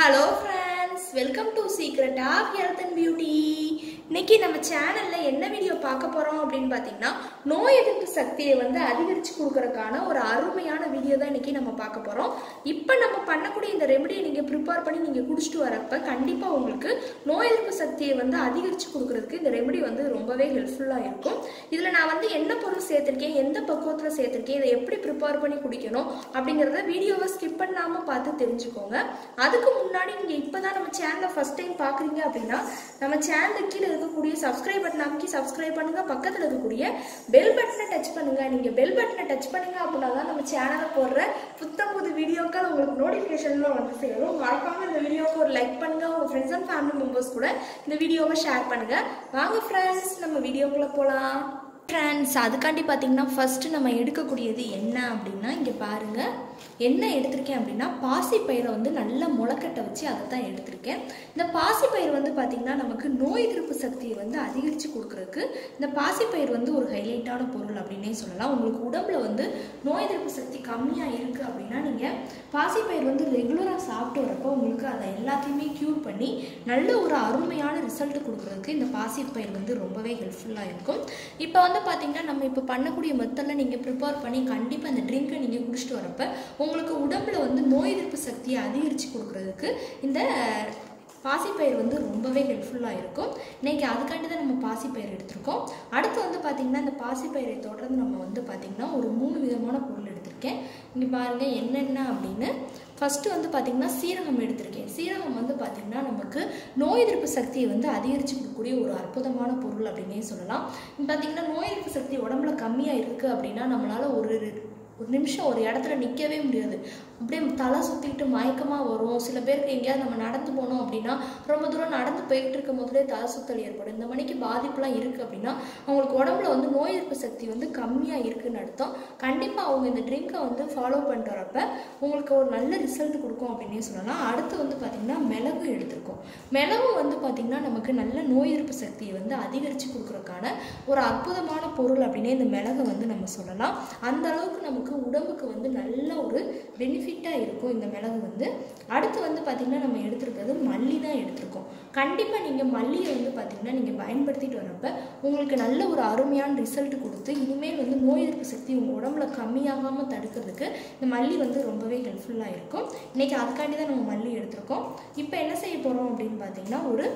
hello friends welcome to secret of health and beauty இன்னைக்கு நம்ம சேனல்ல என்ன வீடியோ பார்க்க போறோம் அப்படின்னு பார்த்தீங்கன்னா நோய் எதிர்ப்பு சக்தியை வந்து அதிகரிச்சு கொடுக்கறதுக்கான ஒரு அருமையான வீடியோ தான் இன்னைக்கு நம்ம பார்க்க போறோம் இப்போ நம்ம பண்ணக்கூடிய இந்த ரெமடியை நீங்க ப்ரிப்பேர் பண்ணி நீங்க குடிச்சிட்டு வரப்ப கண்டிப்பா உங்களுக்கு நோய் எதிர்ப்பு சக்தியை வந்து அதிகரிச்சு கொடுக்கறதுக்கு இந்த ரெமடி வந்து ரொம்பவே ஹெல்ப்ஃபுல்லா இருக்கும் இதுல நான் வந்து என்ன பொருள் சேர்த்திருக்கேன் எந்த பக்குவத்துல சேர்த்திருக்கேன் இதை எப்படி ப்ரிப்பேர் பண்ணி குடிக்கணும் அப்படிங்கறத வீடியோவை ஸ்கிப் பண்ணாம பார்த்து தெரிஞ்சுக்கோங்க அதுக்கு முன்னாடி நீங்க இப்பதான் நம்ம சேனலை ஃபர்ஸ்ட் டைம் பாக்குறீங்க அப்படின்னா நம்ம சேனலுக்கு கீழே இருக்கக்கூடிய சப்ஸ்கிரைப் பட்டன் அமைக்கி சப்ஸ்கிரைப் பண்ணுங்க பக்கத்துல இருக்கக்கூடிய பெல் பட்டனை டச் பண்ணுங்க நீங்க பெல் பட்டனை டச் பண்ணுங்க அப்படின்னா தான் நம்ம சேனல்ல போடுற புத்தம் புது வீடியோக்கள் உங்களுக்கு நோட்டிபிகேஷன்ல வந்து சேரும் மறக்காம இந்த வீடியோக்கு ஒரு லைக் பண்ணுங்க உங்க ஃப்ரெண்ட்ஸ் அண்ட் ஃபேமிலி மெம்பர்ஸ் கூட இந்த வீடியோவை ஷேர் பண்ணுங்க வாங்க ஃப்ரெண்ட்ஸ் நம்ம வீடியோக்குள்ள போலாம் ஃப்ரெண்ட்ஸ் அதுக்காண்டி பார்த்தீங்கன்னா ஃபர்ஸ்ட் நம்ம எடுக்கக்கூடியது என்ன அப்படின்னா இங்கே பாருங்க என்ன எடுத்திருக்கேன் அப்படின்னா பாசிப்பயிரை வந்து நல்லா முளைக்கட்டை வச்சு அதை தான் எடுத்திருக்கேன் இந்த பாசிப்பயிர் வந்து பார்த்திங்கன்னா நமக்கு நோய் எதிர்ப்பு சக்தியை வந்து அதிகரித்து கொடுக்குறதுக்கு இந்த பாசிப்பயிர் வந்து ஒரு ஹைலைட்டான பொருள் அப்படின்னே சொல்லலாம் உங்களுக்கு உடம்புல வந்து நோய் எதிர்ப்பு சக்தி கம்மியாக இருக்குது அப்படின்னா நீங்கள் பாசிப்பயிர் வந்து ரெகுலராக சாப்பிட்டு வரப்போ உங்களுக்கு அதை எல்லாத்தையுமே க்யூர் பண்ணி நல்ல ஒரு அருமையான ரிசல்ட் கொடுக்குறதுக்கு இந்த பாசிப்பயிர் வந்து ரொம்பவே ஹெல்ப்ஃபுல்லாக இருக்கும் இப்போ வந்து பார்த்தீங்கன்னா நம்ம இப்போ பண்ணக்கூடிய மெத்தடில் நீங்கள் ப்ரிப்பேர் பண்ணி கண்டிப்பாக அந்த ட்ரிங்கை நீங்கள் குடிச்சிட்டு வரப்ப உங்களுக்கு உடம்புல வந்து நோய் எதிர்ப்பு சக்தியை அதிகரித்து கொடுக்குறதுக்கு இந்த பாசிப்பயிர் வந்து ரொம்பவே ஹெல்ப்ஃபுல்லாக இருக்கும் இன்றைக்கி அதுக்காண்டி தான் நம்ம பாசிப்பயிர் எடுத்திருக்கோம் அடுத்து வந்து பார்த்திங்கன்னா இந்த பாசிப்பயிரை தொடர்ந்து நம்ம வந்து பார்த்திங்கன்னா ஒரு மூணு விதமான பொருள் எடுத்திருக்கேன் இங்கே பாருங்கள் என்னென்ன அப்படின்னு ஃபஸ்ட்டு வந்து பார்த்திங்கன்னா சீரகம் எடுத்திருக்கேன் சீரகம் வந்து பார்த்திங்கன்னா நமக்கு நோய் எதிர்ப்பு சக்தியை வந்து அதிகரித்து கொடுக்கக்கூடிய ஒரு அற்புதமான பொருள் அப்படின்னே சொல்லலாம் பார்த்திங்கன்னா நோய் எதிர்ப்பு சக்தி உடம்புல கம்மியாக இருக்குது அப்படின்னா நம்மளால் ஒரு ஒரு நிமிஷம் ஒரு இடத்துல நிற்கவே முடியாது அப்படியே தலை சுற்றிக்கிட்டு மயக்கமாக வரும் சில பேருக்கு எங்கேயாவது நம்ம நடந்து போனோம் அப்படின்னா ரொம்ப தூரம் நடந்து போயிட்டு இருக்கும் போதுலே தலை சுத்தல் ஏற்படும் இந்த மணிக்கு பாதிப்புலாம் இருக்குது அப்படின்னா அவங்களுக்கு உடம்புல வந்து நோய் எதிர்ப்பு சக்தி வந்து கம்மியாக இருக்குன்னு அர்த்தம் கண்டிப்பாக அவங்க இந்த ட்ரிங்கை வந்து ஃபாலோ பண்ணிட்டு வரப்ப உங்களுக்கு ஒரு நல்ல ரிசல்ட் கொடுக்கும் அப்படின்னே சொல்லலாம் அடுத்து வந்து பார்த்திங்கன்னா மிளகு எடுத்திருக்கோம் மிளகு வந்து பார்த்திங்கன்னா நமக்கு நல்ல நோய் எதிர்ப்பு சக்தியை வந்து அதிகரித்து கொடுக்குறதுக்கான ஒரு அற்புதமான பொருள் அப்படின்னே இந்த மிளகை வந்து நம்ம சொல்லலாம் அந்த அளவுக்கு நமக்கு உடம்புக்கு வந்து நல்ல ஒரு பெனிஃபிட்டாக இருக்கும் இந்த மிளகு வந்து அடுத்து வந்து பார்த்திங்கன்னா நம்ம எடுத்திருக்கிறது மல்லி தான் எடுத்திருக்கோம் கண்டிப்பாக நீங்கள் மல்லியை வந்து பார்த்திங்கன்னா நீங்கள் பயன்படுத்திட்டு வரப்ப உங்களுக்கு நல்ல ஒரு அருமையான ரிசல்ட் கொடுத்து இனிமேல் வந்து நோய் எதிர்ப்பு சக்தி உங்கள் உடம்புல கம்மியாகாமல் தடுக்கிறதுக்கு இந்த மல்லி வந்து ரொம்பவே ஹெல்ப்ஃபுல்லாக இருக்கும் இன்றைக்கி அதுக்காண்டி தான் நம்ம மல்லி எடுத்திருக்கோம் இப்போ என்ன செய்ய போகிறோம் அப்படின்னு பார்த்தீங்கன்னா ஒரு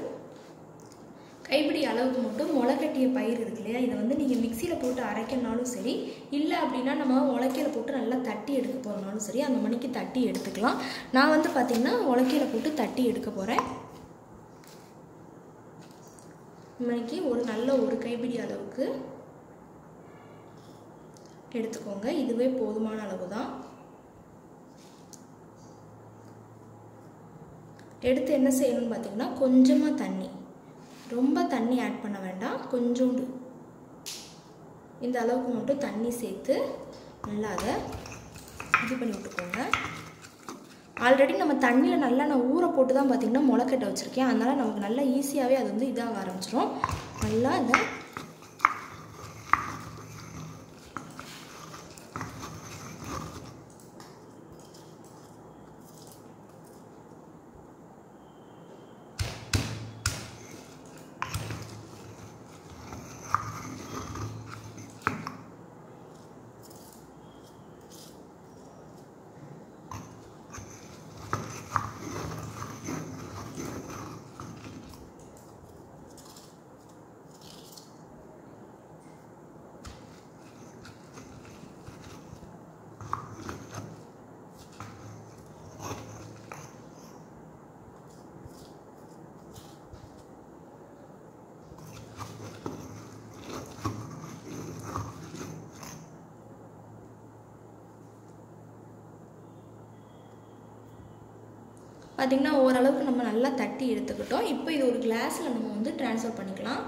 கைப்பிடி அளவுக்கு மட்டும் முளைக்கட்டிய பயிர் இருக்கு இல்லையா இதை வந்து நீங்கள் மிக்சியில் போட்டு அரைக்கணுனாலும் சரி இல்லை அப்படின்னா நம்ம உலக்கையில் போட்டு நல்லா தட்டி எடுக்க போகிறனாலும் சரி அந்த மணிக்கு தட்டி எடுத்துக்கலாம் நான் வந்து பார்த்திங்கன்னா உலக்கையில் போட்டு தட்டி எடுக்க போகிறேன் மணிக்கு ஒரு நல்ல ஒரு கைப்பிடி அளவுக்கு எடுத்துக்கோங்க இதுவே போதுமான அளவு தான் எடுத்து என்ன செய்யணும்னு பார்த்தீங்கன்னா கொஞ்சமாக தண்ணி ரொம்ப தண்ணி ஆட் பண்ண வேண்டாம் கொஞ்சோண்டு இந்த அளவுக்கு மட்டும் தண்ணி சேர்த்து நல்லா அதை இது பண்ணி விட்டுக்கோங்க ஆல்ரெடி நம்ம தண்ணியில் நல்லா நான் ஊற போட்டு தான் பார்த்திங்கன்னா முளைக்கட்டை வச்சுருக்கேன் அதனால் நமக்கு நல்லா ஈஸியாகவே அது வந்து இதாக ஆரம்பிச்சிடும் நல்லா இதை பார்த்திங்கன்னா ஓரளவுக்கு நம்ம நல்லா தட்டி எடுத்துக்கிட்டோம் இப்போ இது ஒரு கிளாஸில் நம்ம வந்து ட்ரான்ஸ்ஃபர் பண்ணிக்கலாம்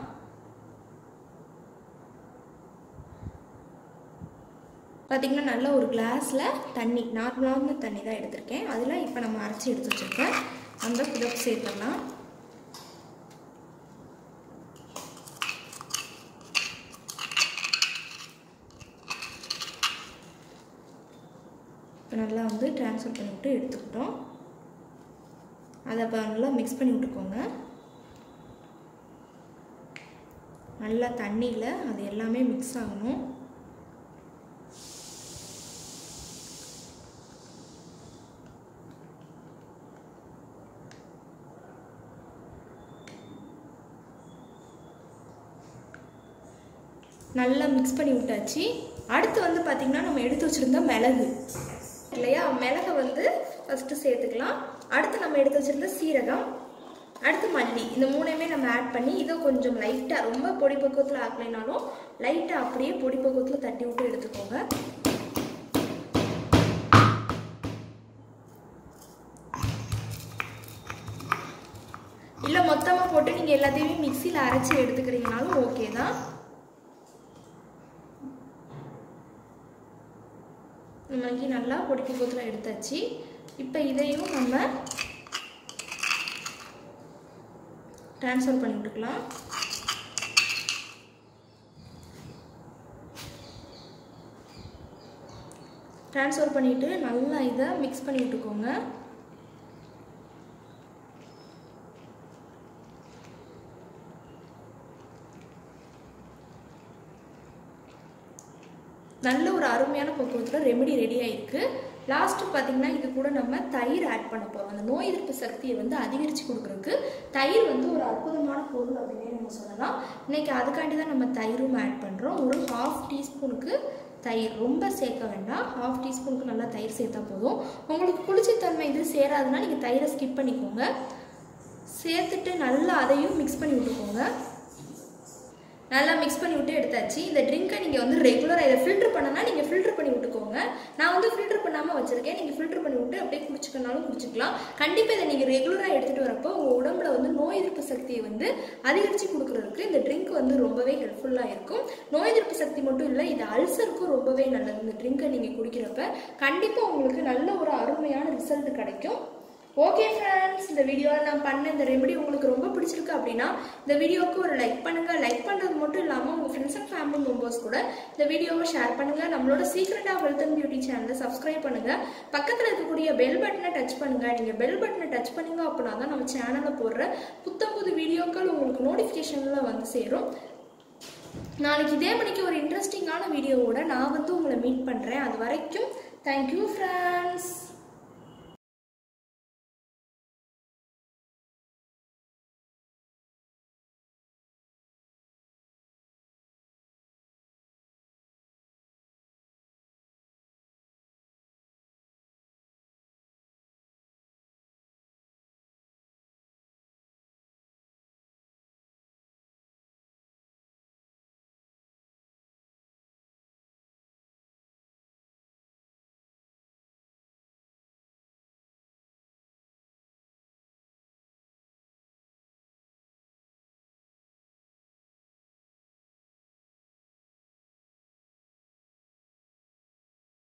பார்த்திங்கன்னா நல்ல ஒரு கிளாஸில் தண்ணி நார்மலான தண்ணி தான் எடுத்திருக்கேன் அதில் இப்போ நம்ம அரைச்சி எடுத்து வச்சுருக்கேன் அந்த புதப்பு சேர்த்துடலாம் இப்போ நல்லா வந்து ட்ரான்ஸ்ஃபர் பண்ணிவிட்டு எடுத்துக்கிட்டோம் அதை இப்போ நல்லா மிக்ஸ் பண்ணி விட்டுக்கோங்க நல்லா தண்ணியில் அது எல்லாமே மிக்ஸ் ஆகணும் நல்லா மிக்ஸ் பண்ணி விட்டாச்சு அடுத்து வந்து பார்த்திங்கன்னா நம்ம எடுத்து வச்சுருந்த மிளகு இல்லையா மிளகை வந்து ஃபஸ்ட்டு சேர்த்துக்கலாம் அடுத்து நம்ம எடுத்து வச்சுருந்த சீரகம் அடுத்து மல்லி இந்த மூணையுமே நம்ம ஆட் பண்ணி இதை கொஞ்சம் லைட்டாக ரொம்ப பொடி பக்குவத்தில் ஆக்கலைனாலும் லைட்டாக அப்படியே பொடி பக்குவத்தில் தட்டி விட்டு எடுத்துக்கோங்க இல்லை மொத்தமாக போட்டு நீங்கள் எல்லாத்தையுமே மிக்சியில் அரைச்சி எடுத்துக்கிறீங்கனாலும் ஓகே தான் நமக்கு நல்லா பொடி பக்குவத்தில் எடுத்தாச்சு இப்போ இதையும் நம்ம ட்ரான்ஸ்ஃபர் பண்ணி விட்டுக்கலாம் ட்ரான்ஸ்ஃபர் பண்ணிவிட்டு நல்லா இதை மிக்ஸ் பண்ணி விட்டுக்கோங்க நல்ல ஒரு அருமையான பக்குவத்தில் ரெமெடி ரெடி ஆயிருக்கு லாஸ்ட்டு பார்த்தீங்கன்னா இது கூட நம்ம தயிர் ஆட் பண்ண போகிறோம் அந்த நோய் எதிர்ப்பு சக்தியை வந்து அதிகரித்து கொடுக்குறதுக்கு தயிர் வந்து ஒரு அற்புதமான பொருள் அப்படின்னே நம்ம சொல்லலாம் இன்னைக்கு அதுக்காண்டி தான் நம்ம தயிரும் ஆட் பண்ணுறோம் ஒரு ஹாஃப் டீஸ்பூனுக்கு தயிர் ரொம்ப சேர்க்க வேண்டாம் ஹாஃப் டீஸ்பூனுக்கு நல்லா தயிர் சேர்த்தா போதும் உங்களுக்கு புளிச்சத்தன்மை இது சேராதுன்னா நீங்கள் தயிரை ஸ்கிப் பண்ணிக்கோங்க சேர்த்துட்டு நல்லா அதையும் மிக்ஸ் பண்ணி விட்டுக்கோங்க நல்லா மிக்ஸ் பண்ணி விட்டு எடுத்தாச்சு இந்த ட்ரிங்கை நீங்கள் வந்து ரெகுலராக இதை ஃபில்டர் பண்ணனா நீங்கள் ஃபில்டர் பண்ணி விட்டுக்கோங்க நான் வந்து ஃபில்டர் பண்ணாமல் வச்சுருக்கேன் நீங்கள் ஃபில்டர் பண்ணி விட்டு அப்படியே குடிச்சுக்கனாலும் குடிச்சிக்கலாம் கண்டிப்பாக இதை நீங்கள் ரெகுலராக எடுத்துகிட்டு வரப்போ உங்கள் உடம்புல வந்து நோய் எதிர்ப்பு சக்தியை வந்து அதிகரித்து கொடுக்குறதுக்கு இந்த ட்ரிங்க் வந்து ரொம்பவே ஹெல்ப்ஃபுல்லாக இருக்கும் நோய் எதிர்ப்பு சக்தி மட்டும் இல்லை இது அல்சருக்கும் ரொம்பவே நல்லது இந்த ட்ரிங்கை நீங்கள் குடிக்கிறப்ப கண்டிப்பாக உங்களுக்கு நல்ல ஒரு அருமையான ரிசல்ட் கிடைக்கும் ஓகே ஃப்ரெண்ட்ஸ் இந்த வீடியோவில் நான் பண்ண இந்த ரெமெடி உங்களுக்கு ரொம்ப பிடிச்சிருக்கு அப்படின்னா இந்த வீடியோவுக்கு ஒரு லைக் பண்ணுங்கள் லைக் பண்ணுறது மட்டும் இல்லாமல் உங்கள் ஃப்ரெண்ட்ஸ் அண்ட் ஃபேமிலி மெம்பர்ஸ் கூட இந்த வீடியோவை ஷேர் பண்ணுங்கள் நம்மளோட secret of health and beauty சேனலை சப்ஸ்கிரைப் பண்ணுங்கள் பக்கத்தில் இருக்கக்கூடிய பெல் பட்டனை டச் பண்ணுங்கள் நீங்கள் பெல் பட்டனை டச் பண்ணீங்க அப்படின்னா தான் நம்ம சேனலில் போடுற புத்தம் புது வீடியோக்கள் உங்களுக்கு நோட்டிஃபிகேஷனில் வந்து சேரும் நாளைக்கு இதே மணிக்கு ஒரு இன்ட்ரெஸ்டிங்கான வீடியோவோட நான் வந்து உங்களை மீட் பண்ணுறேன் அது வரைக்கும் தேங்க்யூ ஃப்ரெண்ட்ஸ்